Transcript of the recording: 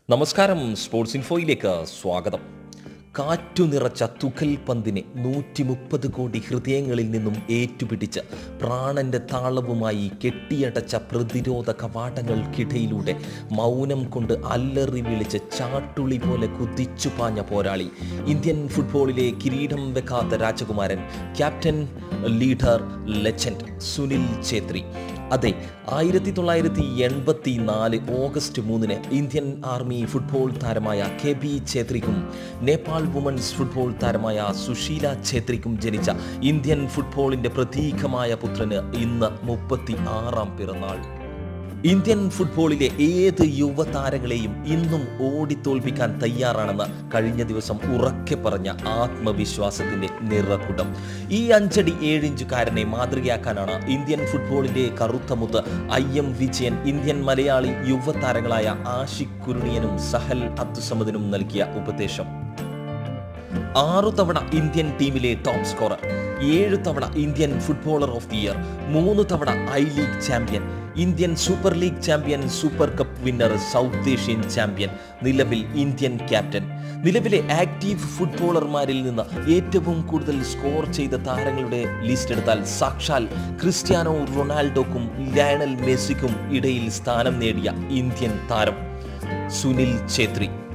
നമസ്കാരം സ്പോർട്സ് ഇൻഫോയിലേക്ക് സ്വാഗതം കാറ്റു നിറച്ച തുകൽ പന്തിനെ നൂറ്റി മുപ്പത് കോടി ഹൃദയങ്ങളിൽ നിന്നും ഏറ്റുപിടിച്ച് പ്രാണന്റെ താളവുമായി കെട്ടിയടച്ച പ്രതിരോധ കവാടങ്ങൾക്കിടയിലൂടെ മൗനം കൊണ്ട് അല്ലറി വിളിച്ച് ചാട്ടുളി പോലെ കുതിച്ചു പാഞ്ഞ പോരാളി ഇന്ത്യൻ ഫുട്ബോളിലെ കിരീടം വെക്കാത്ത രാജകുമാരൻ captain leader legend Sunil Chhetri അതെ ആയിരത്തി തൊള്ളായിരത്തി എൺപത്തി നാല് ഓഗസ്റ്റ് മൂന്നിന് ഇന്ത്യൻ ആർമി ഫുട്ബോൾ താരമായ കെ ബി ഛേത്രിക്കും നേപ്പാൾ വുമൺസ് ഫുട്ബോൾ താരമായ സുശീല ഛേത്രിക്കും ജനിച്ച ഇന്ത്യൻ ഫുട്ബോളിന്റെ പ്രതീകമായ പുത്രന് ഇന്ന് മുപ്പത്തി ആറാം പിറന്നാൾ ഇന്ത്യൻ ഫുട്ബോളിലെ ഏത് യുവതാരങ്ങളെയും ഇന്നും ഓടിത്തോൽപ്പിക്കാൻ തയ്യാറാണെന്ന് കഴിഞ്ഞ ദിവസം ഉറക്കെ പറഞ്ഞ ആത്മവിശ്വാസത്തിന്റെ നിറകുടം ഈ അഞ്ചടി ഏഴിഞ്ചുകാരനെ മാതൃകയാക്കാനാണ് ഇന്ത്യൻ ഫുട്ബോളിന്റെ കറുത്തമുത്ത് I M Vijayan Indian Malayali യുവതാരങ്ങളായ ആഷിഖ് കുരുണിയനും സഹൽ അബ്ദുസമദിനും നൽകിയ ഉപദേശം ആറു തവണ ഇന്ത്യൻ ടീമിലെ ടോപ്പ് സ്കോറർ ഏഴ് തവണ Indian footballer of the year മൂന്ന് തവണ I league champion Indian super league champion super cup winner south Asian champion നിലവിൽ ഇന്ത്യൻ ക്യാപ്റ്റൻ നിലവിലെ ആക്റ്റീവ് ഫുട്ബോളർമാരിൽ നിന്ന് ഏറ്റവും കൂടുതൽ സ്കോർ ചെയ്ത താരങ്ങളുടെ ലിസ്റ്റ് എടുത്താൽ സാക്ഷാൽ ക്രിസ്ത്യാനോ റൊണാൾഡോക്കും ലയണൽ മെസ്സിക്കും ഇടയിൽ സ്ഥാനം നേടിയ ഇന്ത്യൻ താരം സുനിൽ ഛേത്രി